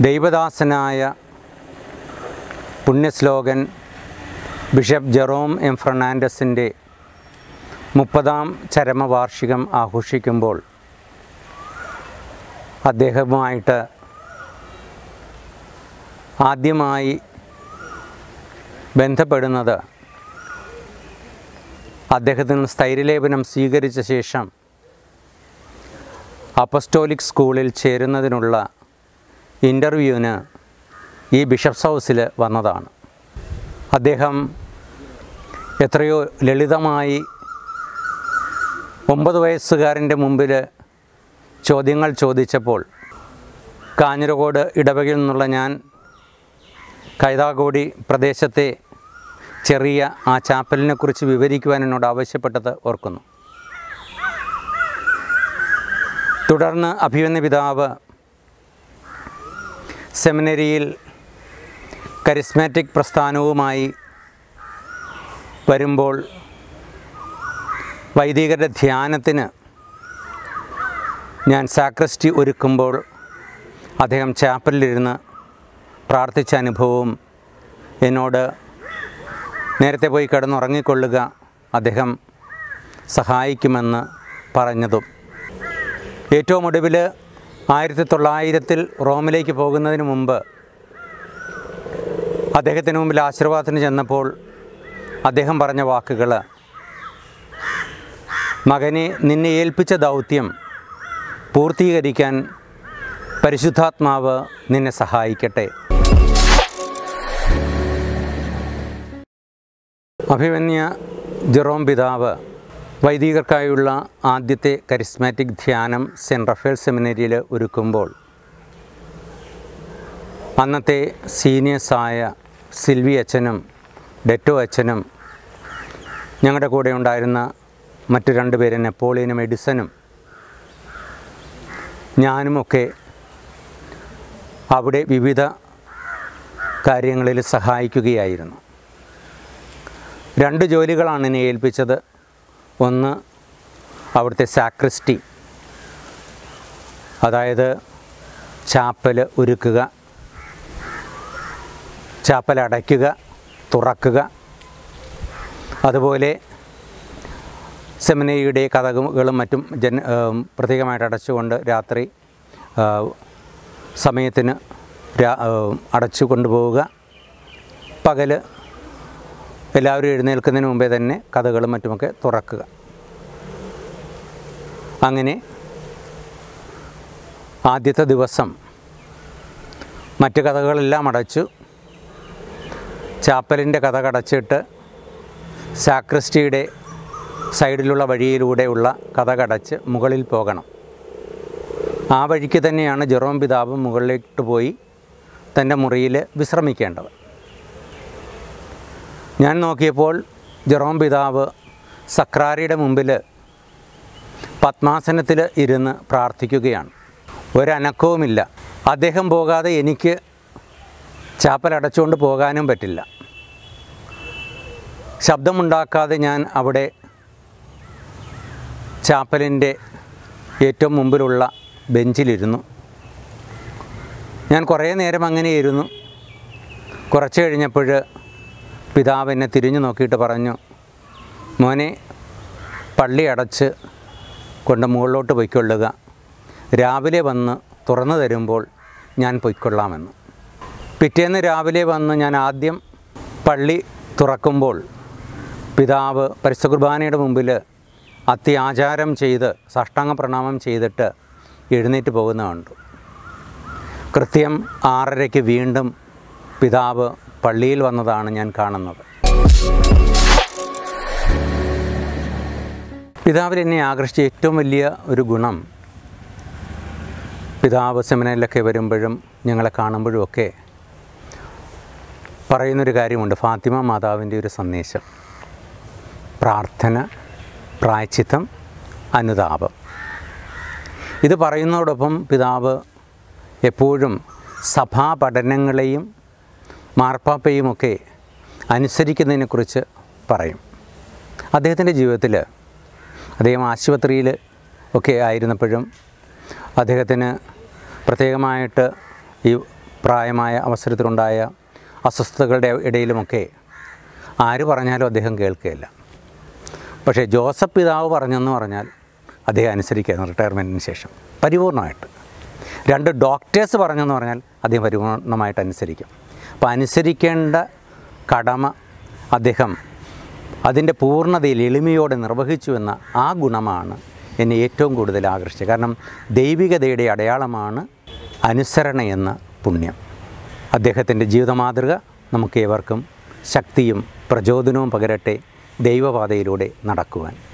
ദൈവദാസനായ പുണ്യശ്ലോകൻ bishop Jerome M ഫെർണാണ്ടസിൻ്റെ മുപ്പതാം ചരമവാർഷികം ആഘോഷിക്കുമ്പോൾ അദ്ദേഹവുമായിട്ട് ആദ്യമായി ബന്ധപ്പെടുന്നത് അദ്ദേഹത്തിന് സ്ഥൈര്യലേപനം സ്വീകരിച്ച ശേഷം അപ്പസ്റ്റോലിക് സ്കൂളിൽ ചേരുന്നതിനുള്ള ഇൻ്റർവ്യൂവിന് ഈ ബിഷപ്സ് ഹൗസിൽ വന്നതാണ് അദ്ദേഹം എത്രയോ ലളിതമായി ഒമ്പത് വയസ്സുകാരൻ്റെ മുമ്പിൽ ചോദ്യങ്ങൾ ചോദിച്ചപ്പോൾ കാഞ്ഞിരകോട് ഇടവകയിൽ നിന്നുള്ള ഞാൻ കൈതാകോടി പ്രദേശത്തെ ചെറിയ ആ ചാപ്പലിനെ കുറിച്ച് വിവരിക്കുവാൻ എന്നോട് ആവശ്യപ്പെട്ടത് ഓർക്കുന്നു തുടർന്ന് അഭിമന്യ പിതാവ് സെമിനറിയിൽ കരിസ്മാറ്റിക് പ്രസ്ഥാനവുമായി വരുമ്പോൾ വൈദികരുടെ ധ്യാനത്തിന് ഞാൻ സാക്രസ്റ്റി ഒരുക്കുമ്പോൾ അദ്ദേഹം ചാപ്പലിലിരുന്ന് പ്രാർത്ഥിച്ച അനുഭവവും എന്നോട് നേരത്തെ പോയി കിടന്നുറങ്ങിക്കൊള്ളുക അദ്ദേഹം സഹായിക്കുമെന്ന് പറഞ്ഞതും ഏറ്റവും ഒടുവിൽ ആയിരത്തി തൊള്ളായിരത്തിൽ റോമിലേക്ക് പോകുന്നതിന് മുമ്പ് അദ്ദേഹത്തിന് മുമ്പിൽ ആശീർവാദത്തിന് ചെന്നപ്പോൾ അദ്ദേഹം പറഞ്ഞ വാക്കുകൾ മകനെ നിന്നെ ഏൽപ്പിച്ച ദൗത്യം പൂർത്തീകരിക്കാൻ പരിശുദ്ധാത്മാവ് നിന്നെ സഹായിക്കട്ടെ അഭിമന്യ ജെറോം പിതാവ് വൈദികർക്കായുള്ള ആദ്യത്തെ കരിസ്മാറ്റിക് ധ്യാനം സെൻറ്റ് റഫേൽ സെമിനറിയിൽ ഒരുക്കുമ്പോൾ അന്നത്തെ സീനിയേഴ്സായ സിൽവി അച്ഛനും ഡെറ്റോ അച്ഛനും ഞങ്ങളുടെ കൂടെ ഉണ്ടായിരുന്ന മറ്റു രണ്ട് പേര് നെപ്പോളിയനും എഡിസനും ഞാനുമൊക്കെ അവിടെ വിവിധ കാര്യങ്ങളിൽ സഹായിക്കുകയായിരുന്നു രണ്ട് ജോലികളാണ് എന്നെ ഏൽപ്പിച്ചത് ഒന്ന് അവിടുത്തെ സാക്രിസ്റ്റി അതായത് ചാപ്പൽ ഒരുക്കുക ചാപ്പൽ അടയ്ക്കുക തുറക്കുക അതുപോലെ സെമിനറിയുടെ കഥകളും മറ്റും ജന ഏം, പ്രത്യേകമായിട്ട് അടച്ചുകൊണ്ട് രാത്രി ആ, സമയത്തിന് രാ ഏം, അടച്ചു കൊണ്ടുപോവുക പകൽ എല്ലാവരും എഴുന്നേൽക്കുന്നതിന് മുമ്പേ തന്നെ കഥകളും മറ്റുമൊക്കെ തുറക്കുക അങ്ങനെ ആദ്യത്തെ ദിവസം മറ്റ് കഥകളെല്ലാം അടച്ചു ചാപ്പലിൻ്റെ കഥ കടച്ചിട്ട് സാക്രിസ്റ്റിയുടെ സൈഡിലുള്ള വഴിയിലൂടെയുള്ള കഥ കടച്ച് മുകളിൽ പോകണം ആ വഴിക്ക് തന്നെയാണ് ജെറോം പിതാവ് മുകളിലേക്ക് പോയി തൻ്റെ മുറിയിൽ വിശ്രമിക്കേണ്ടത് ഞാൻ നോക്കിയപ്പോൾ ജെറോം പിതാവ് സക്രാരിയുടെ മുമ്പിൽ പത്മാസനത്തിൽ ഇരുന്ന് പ്രാർത്ഥിക്കുകയാണ് ഒരനക്കവുമില്ല അദ്ദേഹം പോകാതെ എനിക്ക് ചാപ്പൽ അടച്ചുകൊണ്ട് പോകാനും പറ്റില്ല ശബ്ദമുണ്ടാക്കാതെ ഞാൻ അവിടെ ചാപ്പലിൻ്റെ ഏറ്റവും മുമ്പിലുള്ള ബെഞ്ചിലിരുന്നു ഞാൻ കുറേ നേരം അങ്ങനെ ഇരുന്നു കുറച്ച് കഴിഞ്ഞപ്പോൾ പിതാവ് എന്നെ തിരിഞ്ഞു നോക്കിയിട്ട് പറഞ്ഞു മോനെ പള്ളി അടച്ച് കൊണ്ട് മുകളിലോട്ട് പൊയ്ക്കൊള്ളുക രാവിലെ വന്ന് തുറന്നു തരുമ്പോൾ ഞാൻ പൊയ്ക്കൊള്ളാമെന്ന് പിറ്റേന്ന് രാവിലെ വന്ന് ഞാൻ ആദ്യം പള്ളി തുറക്കുമ്പോൾ പിതാവ് പരിശുദ്ധ കുർബാനയുടെ മുമ്പിൽ അത്യാചാരം ചെയ്ത് സാഷ്ടാംഗ പ്രണാമം ചെയ്തിട്ട് എഴുന്നേറ്റ് പോകുന്ന കണ്ടു കൃത്യം ആറരയ്ക്ക് വീണ്ടും പിതാവ് പള്ളിയിൽ വന്നതാണ് ഞാൻ കാണുന്നത് പിതാവിൽ എന്നെ ആകർഷിച്ച ഏറ്റവും വലിയ ഒരു ഗുണം പിതാവ് സെമിനാറിലൊക്കെ വരുമ്പോഴും ഞങ്ങളെ കാണുമ്പോഴും ഒക്കെ പറയുന്നൊരു കാര്യമുണ്ട് ഫാത്തിമ മാതാവിൻ്റെ ഒരു സന്ദേശം പ്രാർത്ഥന പ്രായച്ചിത്തം അനുതാപം ഇത് പറയുന്നതോടൊപ്പം പിതാവ് എപ്പോഴും സഭാ പഠനങ്ങളെയും മാർപ്പാപ്പയുമൊക്കെ അനുസരിക്കുന്നതിനെക്കുറിച്ച് പറയും അദ്ദേഹത്തിൻ്റെ ജീവിതത്തിൽ അദ്ദേഹം ആശുപത്രിയിൽ ഒക്കെ ആയിരുന്നപ്പോഴും അദ്ദേഹത്തിന് പ്രത്യേകമായിട്ട് ഈ പ്രായമായ അവസരത്തിലുണ്ടായ അസ്വസ്ഥതകളുടെ ഇടയിലുമൊക്കെ ആര് പറഞ്ഞാലും അദ്ദേഹം കേൾക്കുകയില്ല പക്ഷേ ജോസഫ് പിതാവ് പറഞ്ഞെന്ന് പറഞ്ഞാൽ അദ്ദേഹം അനുസരിക്കുകയായിരുന്നു റിട്ടയർമെൻറ്റിന് ശേഷം പരിപൂർണമായിട്ട് രണ്ട് ഡോക്ടേഴ്സ് പറഞ്ഞെന്ന് പറഞ്ഞാൽ അദ്ദേഹം പരിപൂർണമായിട്ട് അനുസരിക്കും അപ്പോൾ അനുസരിക്കേണ്ട കടമ അദ്ദേഹം അതിൻ്റെ പൂർണ്ണതയിൽ എളിമയോടെ നിർവഹിച്ചു എന്ന ആ ഗുണമാണ് എന്നെ ഏറ്റവും കൂടുതൽ ആകർഷിച്ചത് കാരണം ദൈവികതയുടെ അടയാളമാണ് അനുസരണ എന്ന പുണ്യം അദ്ദേഹത്തിൻ്റെ ജീവിതമാതൃക നമുക്ക് ഏവർക്കും ശക്തിയും പ്രചോദനവും പകരട്ടെ ദൈവപാതയിലൂടെ നടക്കുവാൻ